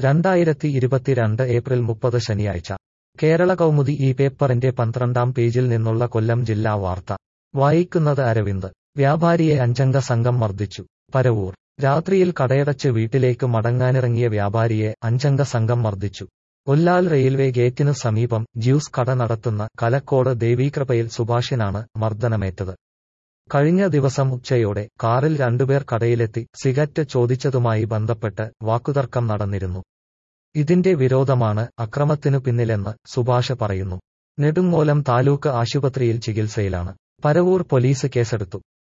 രണ്ടായിരത്തി ഇരുപത്തിരണ്ട് ഏപ്രിൽ മുപ്പത് ശനിയാഴ്ച കേരള കൗമുദി ഈ പേപ്പറിന്റെ പന്ത്രണ്ടാം പേജിൽ നിന്നുള്ള കൊല്ലം ജില്ലാ വാർത്ത വായിക്കുന്നത് അരവിന്ദ് വ്യാപാരിയെ അഞ്ചംഗ സംഘം മർദ്ദിച്ചു പരവൂർ രാത്രിയിൽ കടയടച്ച് വീട്ടിലേക്ക് മടങ്ങാനിറങ്ങിയ വ്യാപാരിയെ അഞ്ചംഗ സംഘം മർദ്ദിച്ചു ഒല്ലാൽ റെയിൽവേ ഗേറ്റിനു സമീപം ജ്യൂസ് കട നടത്തുന്ന കലക്കോട് ദേവീകൃപയിൽ സുഭാഷിനാണ് മർദ്ദനമേറ്റത് കഴിഞ്ഞ ദിവസം ഉച്ചയോടെ കാറിൽ രണ്ടുപേർ കടയിലെത്തി സിഗരറ്റ് ചോദിച്ചതുമായി ബന്ധപ്പെട്ട് വാക്കുതർക്കം നടന്നിരുന്നു ഇതിന്റെ വിരോധമാണ് അക്രമത്തിനു പിന്നിലെന്ന് സുഭാഷ് പറയുന്നു നെടുങ്ങോലം താലൂക്ക് ആശുപത്രിയിൽ ചികിത്സയിലാണ് പരവൂർ പോലീസ് കേസെടുത്തു